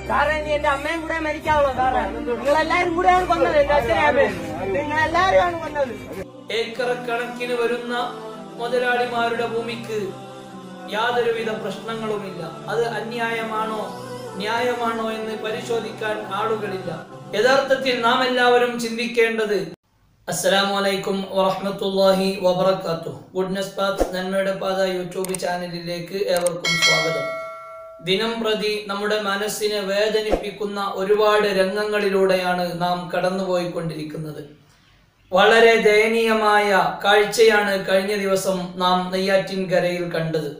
സാറേ ഇനി എന്റെ അമ്മയും കൂടെ മരിക്കാവുള്ളൂ സാറേ നിങ്ങളെല്ലാരും കൂടെയാണ് കൊന്നത് എന്റെ അച്ഛനെ അമ്മയും നിങ്ങളെല്ലാവരുമാണ് കൊന്നത് ഏക്കറക്കണക്കിന് വരുന്ന മുതലാളിമാരുടെ ഭൂമിക്ക് യാതൊരുവിധ പ്രശ്നങ്ങളുമില്ല അത് അന്യായമാണോ ന്യായമാണോ എന്ന് പരിശോധിക്കാൻ ആളുകളില്ല യഥാർത്ഥത്തിൽ നാം എല്ലാവരും ചിന്തിക്കേണ്ടത് അസ്സലാമു അലൈക്കും വറഹ്മത്തുള്ളാഹി വബറകാതുഹു ഗുഡ്നസ് പാത്ത് നന്മയുടെ പാത യൂട്യൂബ് ചാനലിലേക്ക് ഏവർക്കും സ്വാഗതം ദിനം പ്രതി നമ്മുടെ മനസ്സിനെ വേദനിപ്പിക്കുന്ന ഒരുപാട് രംഗങ്ങളിലൂടെയാണ് നാം കടന്നുപോയിക്കൊണ്ടിരിക്കുന്നത് വളരെ ദയനീയമായ കാഴ്ചയാണ് കഴിഞ്ഞ ദിവസം നാം നെയ്യാറ്റിൻകരയിൽ കണ്ടത്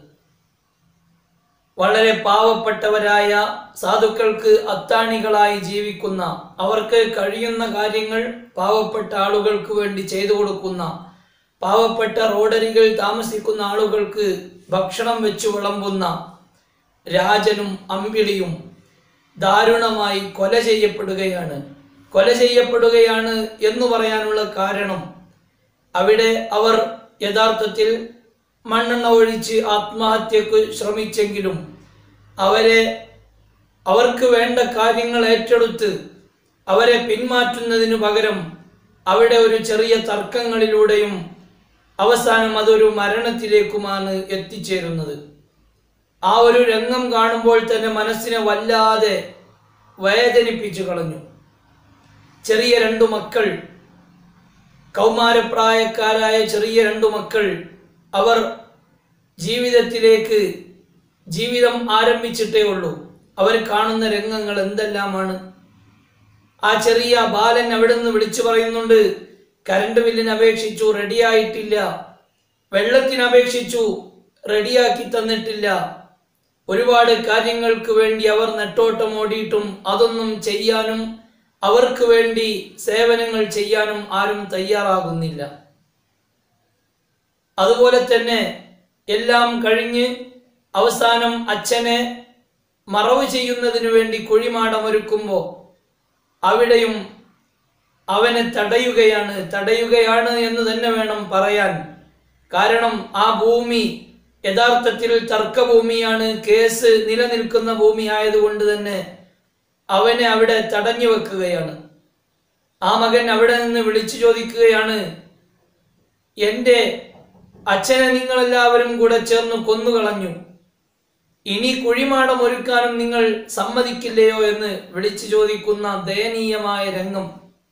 വളരെ പാവപ്പെട്ടവരായ സാധുക്കൾക്ക് അത്താണികളായി ജീവിക്കുന്ന അവർക്ക് കഴിയുന്ന കാര്യങ്ങൾ പാവപ്പെട്ട ആളുകൾക്ക് വേണ്ടി ചെയ്തു കൊടുക്കുന്ന പാവപ്പെട്ട റോഡരികൾ താമസിക്കുന്ന ആളുകൾക്ക് ഭക്ഷണം വെച്ച് വിളമ്പുന്ന രാജനും അമ്പിളിയും ദാരുണമായി കൊല ചെയ്യപ്പെടുകയാണ് കൊല ചെയ്യപ്പെടുകയാണ് എന്ന് പറയാനുള്ള കാരണം അവിടെ അവർ യഥാർത്ഥത്തിൽ മണ്ണെണ്ണ ഒഴിച്ച് ആത്മഹത്യക്ക് ശ്രമിച്ചെങ്കിലും അവരെ അവർക്ക് വേണ്ട കാര്യങ്ങൾ ഏറ്റെടുത്ത് അവരെ പിന്മാറ്റുന്നതിനു പകരം അവിടെ ഒരു ചെറിയ തർക്കങ്ങളിലൂടെയും അവസാനം അതൊരു മരണത്തിലേക്കുമാണ് എത്തിച്ചേരുന്നത് ആ ഒരു രംഗം കാണുമ്പോൾ തന്നെ മനസ്സിനെ വല്ലാതെ വേദനിപ്പിച്ചു കളഞ്ഞു ചെറിയ രണ്ടു മക്കൾ കൗമാരപ്രായക്കാരായ ചെറിയ രണ്ടു മക്കൾ അവർ ജീവിതത്തിലേക്ക് ജീവിതം ആരംഭിച്ചിട്ടേ ഉള്ളൂ അവർ കാണുന്ന രംഗങ്ങൾ എന്തെല്ലാമാണ് ആ ചെറിയ ബാലൻ അവിടെ നിന്ന് വിളിച്ചു പറയുന്നുണ്ട് കരണ്ട് ബില്ലിന് അപേക്ഷിച്ചു റെഡിയായിട്ടില്ല വെള്ളത്തിന് അപേക്ഷിച്ചു റെഡിയാക്കി തന്നിട്ടില്ല ഒരുപാട് കാര്യങ്ങൾക്ക് വേണ്ടി അവർ നെട്ടോട്ടം ഓടിയിട്ടും അതൊന്നും ചെയ്യാനും അവർക്ക് വേണ്ടി സേവനങ്ങൾ ചെയ്യാനും ആരും തയ്യാറാകുന്നില്ല അതുപോലെ തന്നെ എല്ലാം കഴിഞ്ഞ് അവസാനം അച്ഛനെ മറവ് ചെയ്യുന്നതിനു വേണ്ടി കുഴിമാടമൊരുക്കുമ്പോൾ അവിടെയും അവനെ തടയുകയാണ് തടയുകയാണ് എന്ന് തന്നെ വേണം പറയാൻ കാരണം ആ ഭൂമി യഥാർത്ഥത്തിൽ തർക്കഭൂമിയാണ് കേസ് നിലനിൽക്കുന്ന ഭൂമി ആയതുകൊണ്ട് തന്നെ അവനെ അവിടെ തടഞ്ഞു വെക്കുകയാണ് ആ മകൻ അവിടെ നിന്ന് വിളിച്ചു ചോദിക്കുകയാണ് എൻ്റെ അച്ഛനെ നിങ്ങളെല്ലാവരും കൂടെ ചേർന്ന് കൊന്നുകളഞ്ഞു ഇനി കുഴിമാടം ഒരുക്കാനും നിങ്ങൾ സമ്മതിക്കില്ലയോ എന്ന് വിളിച്ചു ചോദിക്കുന്ന ദയനീയമായ രംഗം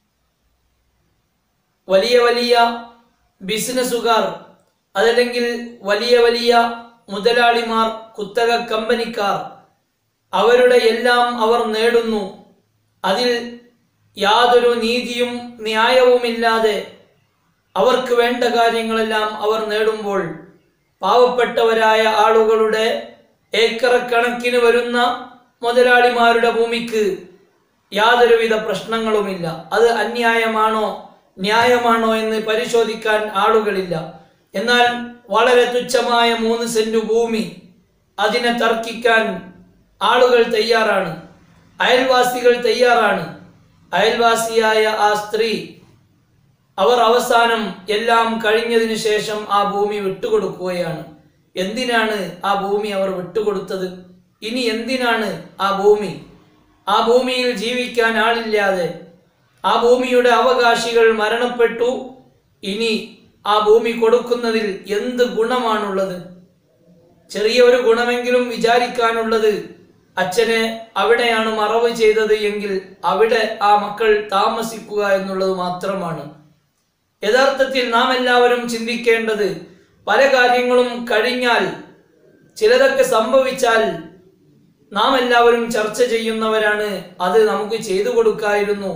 വലിയ വലിയ ബിസിനസ്സുകാർ അതല്ലെങ്കിൽ വലിയ വലിയ മുതലാളിമാർ കുത്തക കമ്പനിക്കാർ അവരുടെ എല്ലാം അവർ നേടുന്നു അതിൽ യാതൊരു നീതിയും ന്യായവുമില്ലാതെ അവർക്ക് വേണ്ട കാര്യങ്ങളെല്ലാം അവർ നേടുമ്പോൾ പാവപ്പെട്ടവരായ ആളുകളുടെ ഏക്കറക്കണക്കിന് വരുന്ന മുതലാളിമാരുടെ ഭൂമിക്ക് യാതൊരുവിധ പ്രശ്നങ്ങളുമില്ല അത് അന്യായമാണോ ന്യായമാണോ എന്ന് പരിശോധിക്കാൻ ആളുകളില്ല എന്നാൽ വളരെ തുച്ഛമായ മൂന്ന് സെന്റ് ഭൂമി അതിനെ തർക്കിക്കാൻ ആളുകൾ തയ്യാറാണ് അയൽവാസികൾ തയ്യാറാണ് അയൽവാസിയായ ആ സ്ത്രീ അവർ അവസാനം എല്ലാം കഴിഞ്ഞതിന് ശേഷം ആ ഭൂമി വിട്ടുകൊടുക്കുകയാണ് എന്തിനാണ് ആ ഭൂമി അവർ വിട്ടുകൊടുത്തത് ഇനി എന്തിനാണ് ആ ഭൂമി ആ ഭൂമിയിൽ ജീവിക്കാൻ ആളില്ലാതെ ആ ഭൂമിയുടെ അവകാശികൾ മരണപ്പെട്ടു ഇനി ആ ഭൂമി കൊടുക്കുന്നതിൽ എന്ത് ഗുണമാണുള്ളത് ചെറിയ ഒരു ഗുണമെങ്കിലും വിചാരിക്കാനുള്ളത് അച്ഛനെ അവിടെയാണ് മറവ് ചെയ്തത് എങ്കിൽ അവിടെ ആ മക്കൾ താമസിക്കുക എന്നുള്ളത് മാത്രമാണ് യഥാർത്ഥത്തിൽ നാം എല്ലാവരും ചിന്തിക്കേണ്ടത് പല കാര്യങ്ങളും കഴിഞ്ഞാൽ ചിലതൊക്കെ സംഭവിച്ചാൽ നാം എല്ലാവരും ചർച്ച ചെയ്യുന്നവരാണ് അത് നമുക്ക് ചെയ്തു കൊടുക്കായിരുന്നു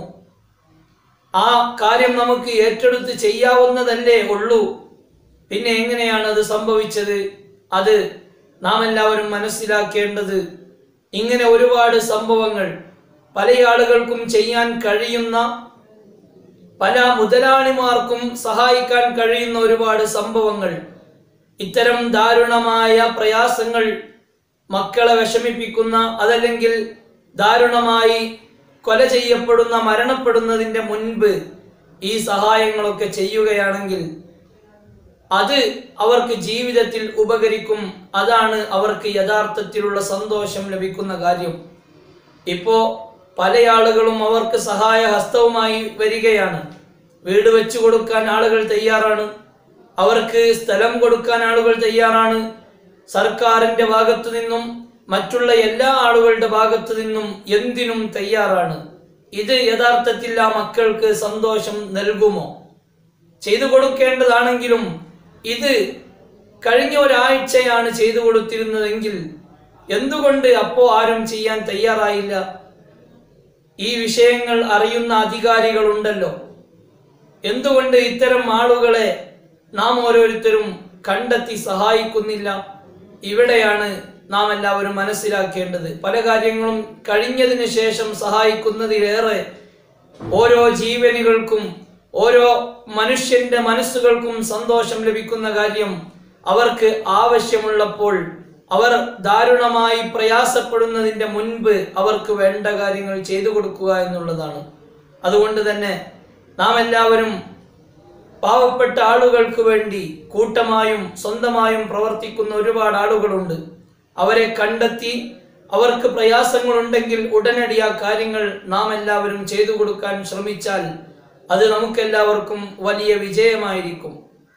ആ കാര്യം നമുക്ക് ഏറ്റെടുത്ത് ചെയ്യാവുന്നതല്ലേ ഉള്ളൂ പിന്നെ എങ്ങനെയാണ് അത് സംഭവിച്ചത് അത് നാം എല്ലാവരും മനസ്സിലാക്കേണ്ടത് ഇങ്ങനെ ഒരുപാട് സംഭവങ്ങൾ പല ആളുകൾക്കും ചെയ്യാൻ കഴിയുന്ന പല മുതലാളിമാർക്കും സഹായിക്കാൻ കഴിയുന്ന ഒരുപാട് സംഭവങ്ങൾ ഇത്തരം ദാരുണമായ പ്രയാസങ്ങൾ മക്കളെ വിഷമിപ്പിക്കുന്ന അതല്ലെങ്കിൽ ദാരുണമായി കൊല ചെയ്യപ്പെടുന്ന മരണപ്പെടുന്നതിന്റെ മുൻപ് ഈ സഹായങ്ങളൊക്കെ ചെയ്യുകയാണെങ്കിൽ അത് അവർക്ക് ജീവിതത്തിൽ ഉപകരിക്കും അതാണ് അവർക്ക് യഥാർത്ഥത്തിലുള്ള സന്തോഷം ലഭിക്കുന്ന കാര്യം ഇപ്പോ പല ആളുകളും അവർക്ക് സഹായ ഹസ്തവുമായി വരികയാണ് വീട് വെച്ചു കൊടുക്കാൻ ആളുകൾ തയ്യാറാണ് അവർക്ക് സ്ഥലം കൊടുക്കാൻ ആളുകൾ തയ്യാറാണ് സർക്കാരിന്റെ ഭാഗത്തു നിന്നും മറ്റുള്ള എല്ലാ ആളുകളുടെ ഭാഗത്തു നിന്നും എന്തിനും തയ്യാറാണ് ഇത് യഥാർത്ഥത്തിൽ ആ മക്കൾക്ക് സന്തോഷം നൽകുമോ ചെയ്തു കൊടുക്കേണ്ടതാണെങ്കിലും ഇത് കഴിഞ്ഞ ഒരാഴ്ചയാണ് ചെയ്തു കൊടുത്തിരുന്നതെങ്കിൽ എന്തുകൊണ്ട് അപ്പോ ആരും ചെയ്യാൻ തയ്യാറായില്ല ഈ വിഷയങ്ങൾ അറിയുന്ന അധികാരികളുണ്ടല്ലോ എന്തുകൊണ്ട് ഇത്തരം ആളുകളെ നാം ഓരോരുത്തരും കണ്ടെത്തി സഹായിക്കുന്നില്ല ഇവിടെയാണ് നാം എല്ലാവരും മനസ്സിലാക്കേണ്ടത് പല കാര്യങ്ങളും കഴിഞ്ഞതിന് ശേഷം സഹായിക്കുന്നതിലേറെ ഓരോ ജീവനുകൾക്കും ഓരോ മനുഷ്യന്റെ മനസ്സുകൾക്കും സന്തോഷം ലഭിക്കുന്ന കാര്യം അവർക്ക് ആവശ്യമുള്ളപ്പോൾ അവർ ദാരുണമായി പ്രയാസപ്പെടുന്നതിന്റെ മുൻപ് അവർക്ക് വേണ്ട കാര്യങ്ങൾ ചെയ്തു കൊടുക്കുക എന്നുള്ളതാണ് അതുകൊണ്ട് തന്നെ നാം എല്ലാവരും പാവപ്പെട്ട ആളുകൾക്ക് വേണ്ടി കൂട്ടമായും സ്വന്തമായും പ്രവർത്തിക്കുന്ന ഒരുപാട് ആളുകളുണ്ട് അവരെ കണ്ടെത്തി അവർക്ക് പ്രയാസങ്ങളുണ്ടെങ്കിൽ ഉടനടി ആ കാര്യങ്ങൾ നാം എല്ലാവരും ചെയ്തു കൊടുക്കാൻ ശ്രമിച്ചാൽ അത് നമുക്കെല്ലാവർക്കും വലിയ വിജയമായിരിക്കും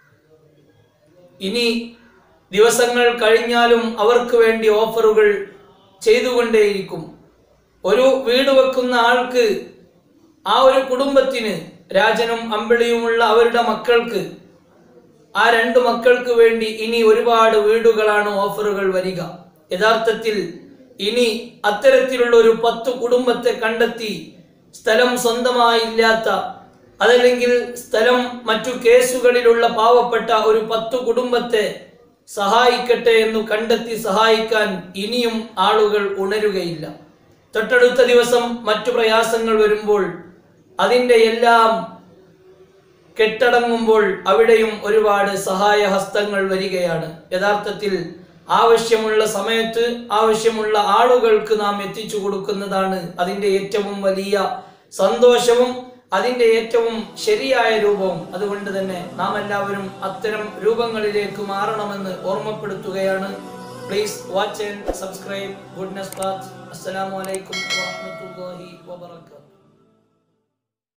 ഇനി ദിവസങ്ങൾ കഴിഞ്ഞാലും അവർക്ക് വേണ്ടി ഓഫറുകൾ ചെയ്തുകൊണ്ടേയിരിക്കും ഒരു വീട് വെക്കുന്ന ആൾക്ക് ആ ഒരു കുടുംബത്തിന് രാജനും അമ്പിളിയുമുള്ള അവരുടെ മക്കൾക്ക് ആ രണ്ട് മക്കൾക്ക് വേണ്ടി ഇനി ഒരുപാട് വീടുകളാണ് ഓഫറുകൾ വരിക യഥാർത്ഥത്തിൽ ഇനി അത്തരത്തിലുള്ള ഒരു പത്ത് കുടുംബത്തെ കണ്ടെത്തി സ്ഥലം സ്വന്തമായി ഇല്ലാത്ത അതല്ലെങ്കിൽ സ്ഥലം മറ്റു കേസുകളിലുള്ള പാവപ്പെട്ട ഒരു പത്ത് കുടുംബത്തെ സഹായിക്കട്ടെ എന്ന് കണ്ടെത്തി സഹായിക്കാൻ ഇനിയും ആളുകൾ ഉണരുകയില്ല തൊട്ടടുത്ത ദിവസം മറ്റു പ്രയാസങ്ങൾ വരുമ്പോൾ അതിൻ്റെ എല്ലാം കെട്ടടങ്ങുമ്പോൾ അവിടെയും ഒരുപാട് സഹായ ഹസ്തങ്ങൾ വരികയാണ് യഥാർത്ഥത്തിൽ ആവശ്യമുള്ള സമയത്ത് ആവശ്യമുള്ള ആളുകൾക്ക് നാം എത്തിച്ചു കൊടുക്കുന്നതാണ് അതിൻ്റെ ഏറ്റവും വലിയ സന്തോഷവും അതിൻ്റെ ഏറ്റവും ശരിയായ രൂപവും അതുകൊണ്ട് തന്നെ നാം എല്ലാവരും അത്തരം രൂപങ്ങളിലേക്ക് മാറണമെന്ന് ഓർമ്മപ്പെടുത്തുകയാണ് please watch and subscribe goodness path അസ്സലാമു അലൈക്കും വറഹ്മത്തുള്ളാഹി വബറകാതുഹു